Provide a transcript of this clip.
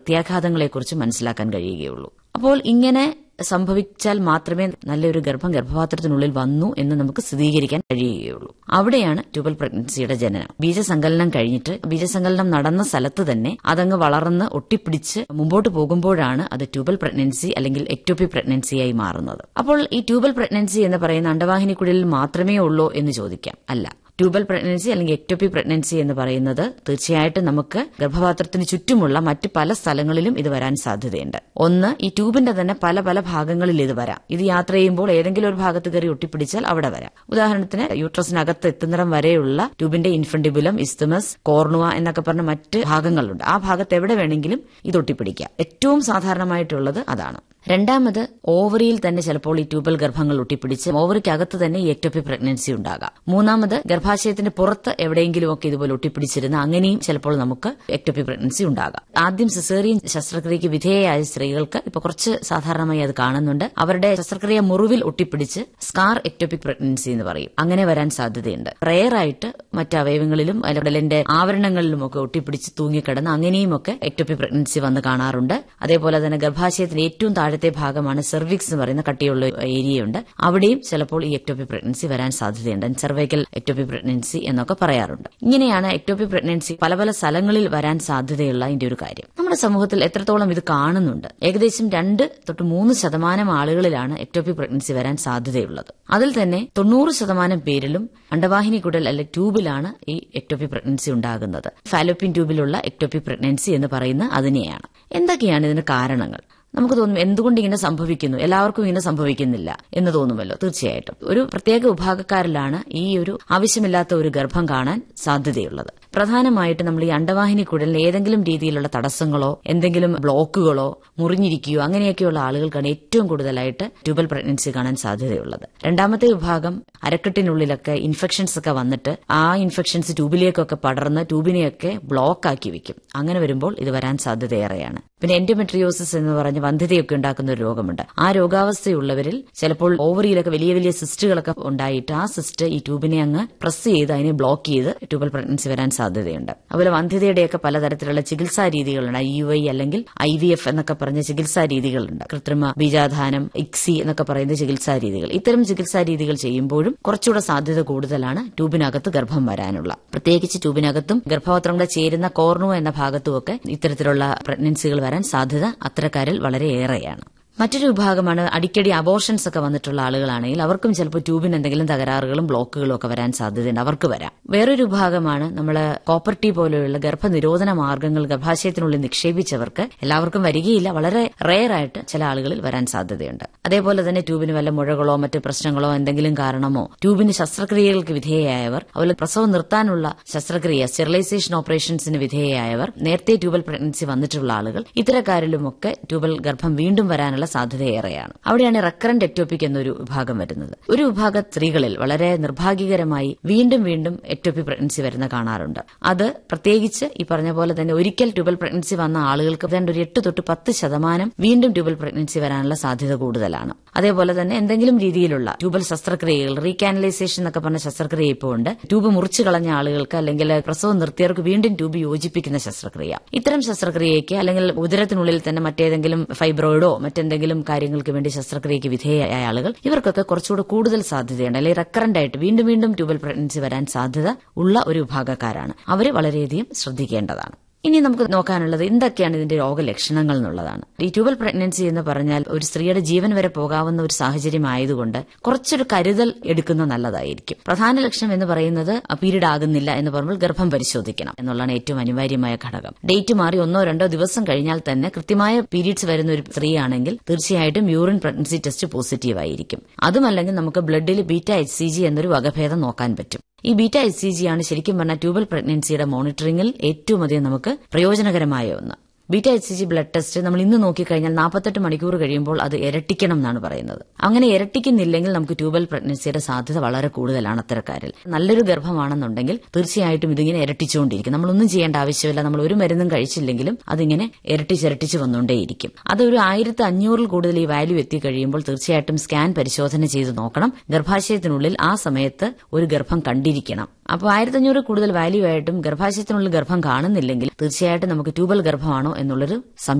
പ്രത്യാഘാതങ്ങളെക്കുറിച്ച് മനസ്സിലാക്കാൻ കഴിയുകയുള്ളൂ അപ്പോൾ ഇങ്ങനെ സംഭവിച്ചാൽ മാത്രമേ നല്ലൊരു ഗർഭം ഗർഭപാത്രത്തിനുള്ളിൽ വന്നു എന്ന് നമുക്ക് സ്ഥിരീകരിക്കാൻ കഴിയുകയുള്ളൂ അവിടെയാണ് ട്യൂബൽ പ്രഗ്നൻസിയുടെ ജനനം ബീജസങ്കലനം കഴിഞ്ഞിട്ട് ബീജസങ്കലനം നടന്ന സ്ഥലത്ത് തന്നെ അതങ്ങ് വളർന്ന് ഒട്ടിപ്പിടിച്ച് മുമ്പോട്ട് പോകുമ്പോഴാണ് അത് ട്യൂബൽ പ്രഗ്നൻസി അല്ലെങ്കിൽ എക്ടോപ്പി പ്രഗ്നൻസിയായി മാറുന്നത് അപ്പോൾ ഈ ട്യൂബൽ പ്രഗ്നൻസി എന്ന് പറയുന്ന അണ്ടവാഹിനിക്കുള്ളിൽ മാത്രമേ ഉള്ളൂ എന്ന് ചോദിക്കാം അല്ല ട്യൂബൽ പ്രഗ്നൻസി അല്ലെങ്കിൽ എക്ടോപ്പി പ്രഗ്നൻസി എന്ന് പറയുന്നത് തീർച്ചയായിട്ടും നമുക്ക് ഗർഭപാത്രത്തിന് ചുറ്റുമുള്ള മറ്റ് പല സ്ഥലങ്ങളിലും ഇത് വരാൻ സാധ്യതയുണ്ട് ഒന്ന് ഈ ട്യൂബിന്റെ തന്നെ പല പല ഭാഗങ്ങളിൽ ഇത് വരാം ഇത് യാത്ര ചെയ്യുമ്പോൾ ഏതെങ്കിലും ഒരു ഭാഗത്ത് കയറി ഒട്ടിപ്പിടിച്ചാൽ അവിടെ വരാം ഉദാഹരണത്തിന് യൂട്രസിനകത്ത് എത്തുന്നിടം വരെയുള്ള ട്യൂബിന്റെ ഇൻഫന്റിബുലം ഇസ്തമസ് കോർണുവ എന്നൊക്കെ പറഞ്ഞ മറ്റ് ഭാഗങ്ങളുണ്ട് ആ ഭാഗത്ത് എവിടെ വേണമെങ്കിലും ഇത് ഒട്ടിപ്പിടിക്കാം ഏറ്റവും സാധാരണമായിട്ടുള്ളത് അതാണ് രണ്ടാമത് ഓവറിയിൽ തന്നെ ചിലപ്പോൾ ഈ ട്യൂബൽ ഗർഭങ്ങൾ ഒട്ടിപ്പിടിച്ച് ഓവറിക്കകത്ത് തന്നെ ഈ എക്ടോപ്പി പ്രഗ്നൻസി ഉണ്ടാകാം മൂന്നാമത് ഗർഭാശയത്തിന്റെ പുറത്ത് എവിടെയെങ്കിലുമൊക്കെ ഇതുപോലെ ഒട്ടിപ്പിടിച്ചിരുന്ന അങ്ങനെയും ചിലപ്പോൾ നമുക്ക് എക്ടോപ്പി പ്രഗ്നൻസി ഉണ്ടാകാം ആദ്യം സിസേറിയൻ ശസ്ത്രക്രിയയ്ക്ക് വിധേയയായ സ്ത്രീകൾക്ക് ഇപ്പൊ കുറച്ച് സാധാരണമായി അത് കാണുന്നുണ്ട് അവരുടെ ശസ്ത്രക്രിയ മുറിവിൽ ഒട്ടിപ്പിടിച്ച് സ്കാർ എക്ടോപിക് പ്രഗ്നൻസി എന്ന് പറയും അങ്ങനെ വരാൻ സാധ്യതയുണ്ട് റെയറായിട്ട് മറ്റ് അവയവങ്ങളിലും ഉടലിന്റെ ആവരണങ്ങളിലും ഒക്കെ ഒട്ടിപ്പിടിച്ച് തൂങ്ങിക്കിടന്ന് അങ്ങനെയുമൊക്കെ എക്ടോപി പ്രഗ്നൻസി വന്ന് കാണാറുണ്ട് അതേപോലെ തന്നെ ഗർഭാശയത്തിന്റെ ഏറ്റവും താഴത്തെ ഭാഗമാണ് സെർവിക്സ് എന്ന് പറയുന്ന കട്ടിയുള്ള ഏരിയയുണ്ട് അവിടെയും ചിലപ്പോൾ ഈ എക്ടോപി പ്രഗ്നൻസി വരാൻ സാധ്യതയുണ്ട് സെർവൈക്കൽ എക്ടോപി പ്രഗ്നൻസി എന്നൊക്കെ പറയാറുണ്ട് ഇങ്ങനെയാണ് എക്ടോപി പ്രഗ്നൻസി പല പല സ്ഥലങ്ങളിൽ വരാൻ സാധ്യതയുള്ള അതിന്റെ ഒരു കാര്യം നമ്മുടെ സമൂഹത്തിൽ എത്രത്തോളം ഇത് കാണുന്നുണ്ട് ഏകദേശം രണ്ട് തൊട്ട് മൂന്ന് ശതമാനം ആളുകളിലാണ് എക്ടോപി പ്രഗ്നൻസി വരാൻ സാധ്യതയുള്ളത് അതിൽ തന്നെ തൊണ്ണൂറ് ശതമാനം പേരിലും അണ്ടവാഹിനി കുടൽ അല്ലെ ട്യൂബിലാണ് ഈ എക്ടോപി പ്രഗ്നൻസി ഉണ്ടാകുന്നത് ഫാലോപ്പിൻ ട്യൂബിലുള്ള എക്ടോപി പ്രഗ്നൻസി എന്ന് പറയുന്ന അതിനെയാണ് എന്തൊക്കെയാണ് ഇതിന് കാരണങ്ങൾ നമുക്ക് തോന്നും എന്തുകൊണ്ട് ഇങ്ങനെ സംഭവിക്കുന്നു എല്ലാവർക്കും ഇങ്ങനെ സംഭവിക്കുന്നില്ല എന്ന് തോന്നുമല്ലോ തീർച്ചയായിട്ടും ഒരു പ്രത്യേക വിഭാഗക്കാരിലാണ് ഈ ഒരു ആവശ്യമില്ലാത്ത ഒരു ഗർഭം കാണാൻ സാധ്യതയുള്ളത് പ്രധാനമായിട്ട് നമ്മൾ ഈ അണ്ടവാഹിനി കുടലിന് ഏതെങ്കിലും രീതിയിലുള്ള തടസ്സങ്ങളോ എന്തെങ്കിലും ബ്ലോക്കുകളോ മുറിഞ്ഞിരിക്കുകയോ അങ്ങനെയൊക്കെയുള്ള ആളുകൾക്കാണ് ഏറ്റവും കൂടുതലായിട്ട് ട്യൂബൽ പ്രഗ്നൻസി കാണാൻ സാധ്യതയുള്ളത് രണ്ടാമത്തെ വിഭാഗം അരക്കെട്ടിനുള്ളിലൊക്കെ ഇൻഫെക്ഷൻസ് ഒക്കെ വന്നിട്ട് ആ ഇൻഫെക്ഷൻസ് ട്യൂബിലേക്കൊക്കെ പടർന്ന് ട്യൂബിനെയൊക്കെ ബ്ലോക്ക് ആക്കി വെക്കും അങ്ങനെ വരുമ്പോൾ ഇത് വരാൻ സാധ്യതയേറെയാണ് പിന്നെ എൻഡോമെട്രിയോസിസ് എന്ന് പറഞ്ഞ് വന്ധ്യതയൊക്കെ ഉണ്ടാക്കുന്ന ഒരു രോഗമുണ്ട് ആ രോഗാവസ്ഥയുള്ളവരിൽ ചിലപ്പോൾ ഓവറിയിലൊക്കെ വലിയ വലിയ സിസ്റ്റുകളൊക്കെ ഉണ്ടായിട്ട് ആ സിസ്റ്റ് ഈ ട്യൂബിനെ അങ്ങ് പ്രസ് ചെയ്ത് അതിനെ ബ്ലോക്ക് ചെയ്ത് ട്യൂബൽ പ്രഗ്നൻസി വരാൻ സാധ്യതയുണ്ട് അതുപോലെ വന്ധ്യതയുടെയൊക്കെ പലതരത്തിലുള്ള ചികിത്സാ രീതികളുണ്ട് ഐ യു ഐ അല്ലെങ്കിൽ ഐ വി എഫ് എന്നൊക്കെ പറഞ്ഞ ചികിത്സാ രീതികളുണ്ട് കൃത്രിമ ബീജാധാനം ഇക്സി എന്നൊക്കെ പറയുന്ന ചികിത്സാ രീതികൾ ഇത്തരം ചികിത്സാ രീതികൾ ചെയ്യുമ്പോഴും കുറച്ചുകൂടെ സാധ്യത കൂടുതലാണ് ട്യൂബിനകത്ത് ഗർഭം വരാനുള്ള പ്രത്യേകിച്ച് ട്യൂബിനകത്തും ഗർഭപാത്രങ്ങളെ ചേരുന്ന കോർണു എന്ന ഭാഗത്തുമൊക്കെ ഇത്തരത്തിലുള്ള പ്രഗ്നൻസികൾ വരാൻ സാധ്യത അത്തരക്കാരിൽ വളരെ ഏറെയാണ് മറ്റൊരു വിഭാഗമാണ് അടിക്കടി അബോർഷൻസ് ഒക്കെ വന്നിട്ടുള്ള ആളുകളാണെങ്കിൽ അവർക്കും ചിലപ്പോൾ ട്യൂബിന് എന്തെങ്കിലും തകരാറുകളും ബ്ലോക്കുകളും ഒക്കെ വരാൻ സാധ്യതയുണ്ട് അവർക്ക് വരാം വേറൊരു വിഭാഗമാണ് നമ്മൾ കോപ്പർട്ടി പോലെയുള്ള ഗർഭനിരോധന മാർഗങ്ങൾ ഗർഭാശയത്തിനുള്ളിൽ നിക്ഷേപിച്ചവർക്ക് എല്ലാവർക്കും വരികയില്ല വളരെ റെയർ ആയിട്ട് ചില ആളുകളിൽ വരാൻ സാധ്യതയുണ്ട് അതേപോലെ തന്നെ ട്യൂബിന് വല്ല മുഴകളോ മറ്റു പ്രശ്നങ്ങളോ എന്തെങ്കിലും കാരണമോ ട്യൂബിന് ശസ്ത്രക്രിയകൾക്ക് വിധേയയായവർ അതുപോലെ പ്രസവം നിർത്താനുള്ള ശസ്ത്രക്രിയ സ്റ്റെറിലൈസേഷൻ ഓപ്പറേഷൻസിന് വിധേയയായവർ നേരത്തെ ട്യൂബൽ പ്രഗ്നൻസി വന്നിട്ടുള്ള ആളുകൾ ഇത്തരക്കാരിലുമൊക്കെ ട്യൂബൽ ഗർഭം വീണ്ടും വരാനുള്ള സാധ്യത ഏറെയാണ് അവിടെയാണ് റെക്കറന്റ് എക്ടോപ്പിക് എന്നൊരു വിഭാഗം വരുന്നത് ഒരു വിഭാഗം സ്ത്രീകളിൽ വളരെ നിർഭാഗ്യകരമായി വീണ്ടും വീണ്ടും എക്ടോപ്പി പ്രഗ്നൻസി വരുന്ന കാണാറുണ്ട് അത് പ്രത്യേകിച്ച് ഈ പറഞ്ഞ പോലെ തന്നെ ഒരിക്കൽ ട്യൂബൽ പ്രഗ്നൻസി വന്ന ആളുകൾക്ക് ഏതാണ്ട് ഒരു എട്ട് തൊട്ട് പത്ത് ശതമാനം വീണ്ടും ട്യൂബൽ പ്രഗ്നൻസി വരാനുള്ള സാധ്യത കൂടുതലാണ് അതേപോലെ തന്നെ എന്തെങ്കിലും രീതിയിലുള്ള ട്യൂബൽ ശസ്ത്രക്രിയകൾ റീകാനലൈസേഷൻ എന്നൊക്കെ പറഞ്ഞ ശസ്ത്രക്രിയ ഇപ്പോൾ ഉണ്ട് ട്യൂബ് മുറിച്ചു കളഞ്ഞ ആളുകൾക്ക് അല്ലെങ്കിൽ പ്രസവം നിർത്തിയവർക്ക് വീണ്ടും ട്യൂബ് യോജിപ്പിക്കുന്ന ശസ്ത്രക്രിയ ഇത്തരം ശസ്ത്രക്രിയയ്ക്ക് അല്ലെങ്കിൽ ഉദരത്തിനുള്ളിൽ തന്നെ മറ്റേതെങ്കിലും ഫൈബ്രോയിഡോ മറ്റെന്തെങ്കിലും കാര്യങ്ങൾക്ക് വേണ്ടി ശസ്ത്രക്രിയയ്ക്ക് വിധേയമായ ആളുകൾ ഇവർക്കൊക്കെ കുറച്ചുകൂടെ കൂടുതൽ സാധ്യതയുണ്ട് അല്ലെങ്കിൽ റെക്കറന്റ് ആയിട്ട് വീണ്ടും വീണ്ടും ട്യൂബൽ പ്രഗ്നൻസി വരാൻ സാധ്യത ഉള്ള ഒരു വിഭാഗക്കാരാണ് അവർ വളരെയധികം ശ്രദ്ധിക്കേണ്ടതാണ് ഇനി നമുക്ക് നോക്കാനുള്ളത് എന്തൊക്കെയാണ് ഇതിന്റെ രോഗലക്ഷണങ്ങൾ എന്നുള്ളതാണ് ഈ ട്യൂബൽ പ്രഗ്നൻസി എന്ന് പറഞ്ഞാൽ ഒരു സ്ത്രീയുടെ ജീവൻ വരെ പോകാവുന്ന ഒരു സാഹചര്യം ആയതുകൊണ്ട് കുറച്ചൊരു കരുതൽ എടുക്കുന്നത് നല്ലതായിരിക്കും പ്രധാന ലക്ഷണം എന്ന് പറയുന്നത് പീരീഡ് ആകുന്നില്ല എന്ന് പറയുമ്പോൾ ഗർഭം പരിശോധിക്കണം എന്നുള്ളതാണ് ഏറ്റവും അനിവാര്യമായ ഘടകം ഡേറ്റ് മാറി ഒന്നോ രണ്ടോ ദിവസം കഴിഞ്ഞാൽ തന്നെ കൃത്യമായ പീരീഡ്സ് വരുന്ന ഒരു സ്ത്രീയാണെങ്കിൽ തീർച്ചയായിട്ടും യൂറിൻ പ്രഗ്നൻസി ടെസ്റ്റ് പോസിറ്റീവ് ആയിരിക്കും അതുമല്ലെങ്കിൽ നമുക്ക് ബ്ലഡിൽ ബീറ്റ എച്ച് സി ജി എന്നൊരു വകഭേദം നോക്കാൻ പറ്റും ഈ ബീറ്റ എച്ച് സി ജി ആണ് ശരിക്കും പറഞ്ഞാൽ ട്യൂബൽ പ്രഗ്നൻസിയുടെ മോണിറ്ററിംഗിൽ ഏറ്റവും അധികം നമുക്ക് പ്രയോജനകരമായ ഒന്ന് beta H C G blood test നമ്മൾ ഇന്ന് നോക്കിക്കഴിഞ്ഞാൽ നാൽപ്പത്തെട്ട് മണിക്കൂർ കഴിയുമ്പോൾ അത് ഇരട്ടിക്കണം എന്നാണ് പറയുന്നത് അങ്ങനെ ഇരട്ടിക്കുന്നില്ലെങ്കിൽ നമുക്ക് ട്യൂബൽ പ്രഗ്നൻസിയുടെ സാധ്യത വളരെ കൂടുതലാണ് അത്തരക്കാരിൽ നല്ലൊരു ഗർഭമാണെന്നുണ്ടെങ്കിൽ തീർച്ചയായിട്ടും ഇതിങ്ങനെ ഇരട്ടിച്ചുകൊണ്ടിരിക്കും നമ്മളൊന്നും ചെയ്യേണ്ട ആവശ്യമില്ല നമ്മൾ ഒരു മരുന്നും കഴിച്ചില്ലെങ്കിലും അതിങ്ങനെ ഇരട്ടിച്ചിരട്ടിച്ച് വന്നുകൊണ്ടേയിരിക്കും അത് ഒരു ആയിരത്തി അഞ്ഞൂറിൽ കൂടുതൽ ഈ വാല്യൂ എത്തി കഴിയുമ്പോൾ തീർച്ചയായിട്ടും സ്കാൻ പരിശോധന ചെയ്ത് നോക്കണം ഗർഭാശയത്തിനുള്ളിൽ ആ സമയത്ത് ഒരു ഗർഭം കണ്ടിരിക്കണം അപ്പോൾ ആയിരത്തഞ്ഞൂറ് കൂടുതൽ വാല്യൂ ആയിട്ടും ഗർഭാശയത്തിനുള്ളിൽ ഗർഭം കാണുന്നില്ലെങ്കിൽ തീർച്ചയായിട്ടും നമുക്ക് ട്യൂബൽ ഗർഭമാണോ എന്നുള്ളൊരു